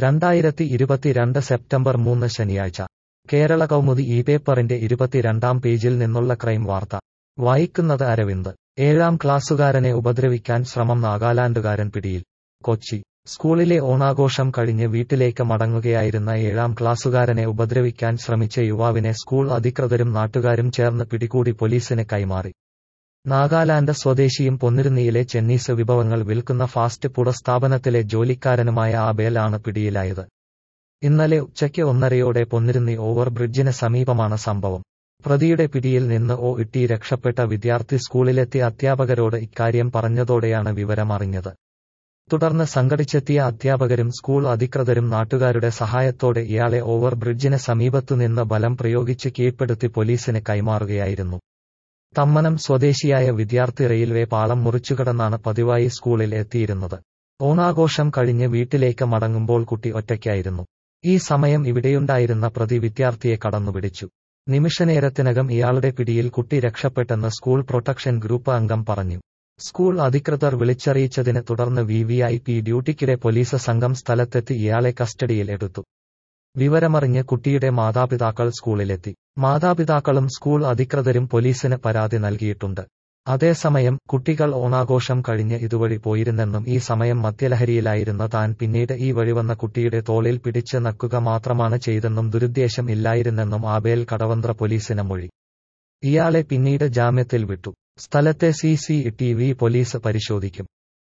രണ്ടായിരത്തി ഇരുപത്തിരണ്ട് സെപ്റ്റംബർ മൂന്ന് ശനിയാഴ്ച കേരള കൗമുദി ഈ പേപ്പറിന്റെ ഇരുപത്തിരണ്ടാം പേജിൽ നിന്നുള്ള ക്രൈം വാർത്ത വായിക്കുന്നത് അരവിന്ദ് ഏഴാം ക്ലാസ്സുകാരനെ ഉപദ്രവിക്കാൻ ശ്രമം നാഗാലാൻഡുകാരൻ പിടിയിൽ കൊച്ചി സ്കൂളിലെ ഓണാഘോഷം കഴിഞ്ഞ് വീട്ടിലേക്ക് മടങ്ങുകയായിരുന്ന ഏഴാം ക്ലാസ്സുകാരനെ ഉപദ്രവിക്കാൻ ശ്രമിച്ച യുവാവിനെ സ്കൂൾ അധികൃതരും നാട്ടുകാരും ചേർന്ന് പിടികൂടി പോലീസിന് കൈമാറി നാഗാലാൻഡ് സ്വദേശിയും പൊന്നിരുന്നിയിലെ ചെന്നീസ് വിഭവങ്ങൾ വിൽക്കുന്ന ഫാസ്റ്റ് ഫുഡ് സ്ഥാപനത്തിലെ ജോലിക്കാരനുമായ ആബേൽ ആണ് പിടിയിലായത് ഇന്നലെ ഉച്ചയ്ക്ക് ഒന്നരയോടെ പൊന്നിരുന്നി ഓവർ ബ്രിഡ്ജിന് സമീപമാണ് സംഭവം പ്രതിയുടെ പിടിയിൽ നിന്ന് ഓ ഇട്ടി രക്ഷപ്പെട്ട വിദ്യാർത്ഥി സ്കൂളിലെത്തി അധ്യാപകരോട് ഇക്കാര്യം പറഞ്ഞതോടെയാണ് വിവരമറിഞ്ഞത് തുടർന്ന് സംഘടിച്ചെത്തിയ അധ്യാപകരും സ്കൂൾ അധികൃതരും നാട്ടുകാരുടെ സഹായത്തോടെ ഇയാളെ ഓവർ ബ്രിഡ്ജിന് സമീപത്തുനിന്ന് ബലം പ്രയോഗിച്ച് കീഴ്പ്പെടുത്തി പോലീസിന് കൈമാറുകയായിരുന്നു തമ്മനം സ്വദേശിയായ വിദ്യാർത്ഥി റെയിൽവേ പാളം മുറിച്ചുകടന്നാണ് പതിവായി സ്കൂളിൽ എത്തിയിരുന്നത് ഓണാഘോഷം കഴിഞ്ഞ് വീട്ടിലേക്ക് മടങ്ങുമ്പോൾ കുട്ടി ഒറ്റയ്ക്കായിരുന്നു ഈ സമയം ഇവിടെയുണ്ടായിരുന്ന പ്രതി വിദ്യാർത്ഥിയെ കടന്നുപിടിച്ചു നിമിഷനേരത്തിനകം ഇയാളുടെ പിടിയിൽ കുട്ടി രക്ഷപ്പെട്ടെന്ന് സ്കൂൾ പ്രൊട്ടക്ഷൻ ഗ്രൂപ്പ് അംഗം പറഞ്ഞു സ്കൂൾ അധികൃതർ വിളിച്ചറിയിച്ചതിനെ തുടർന്ന് വി വി ഐ പി ഡ്യൂട്ടിക്കിടെ പോലീസ് സംഘം സ്ഥലത്തെത്തി ഇയാളെ കസ്റ്റഡിയിൽ എടുത്തു വിവരമറിഞ്ഞ് കുട്ടിയുടെ മാതാപിതാക്കൾ സ്കൂളിലെത്തി മാതാപിതാക്കളും സ്കൂൾ അധികൃതരും പോലീസിന് പരാതി നൽകിയിട്ടുണ്ട് അതേസമയം കുട്ടികൾ ഓണാഘോഷം കഴിഞ്ഞ് ഇതുവഴി പോയിരുന്നെന്നും ഈ സമയം മദ്യലഹരിയിലായിരുന്ന താൻ പിന്നീട് ഈ വഴി വന്ന കുട്ടിയുടെ തോളിൽ പിടിച്ച് നക്കുക മാത്രമാണ് ചെയ്തെന്നും ദുരുദ്ദേശം ഇല്ലായിരുന്നെന്നും ആബേൽ കടവന്ത്ര പോലീസിന് മൊഴി ഇയാളെ പിന്നീട് ജാമ്യത്തിൽ വിട്ടു സ്ഥലത്തെ C C T V police പരിശോധിക്കും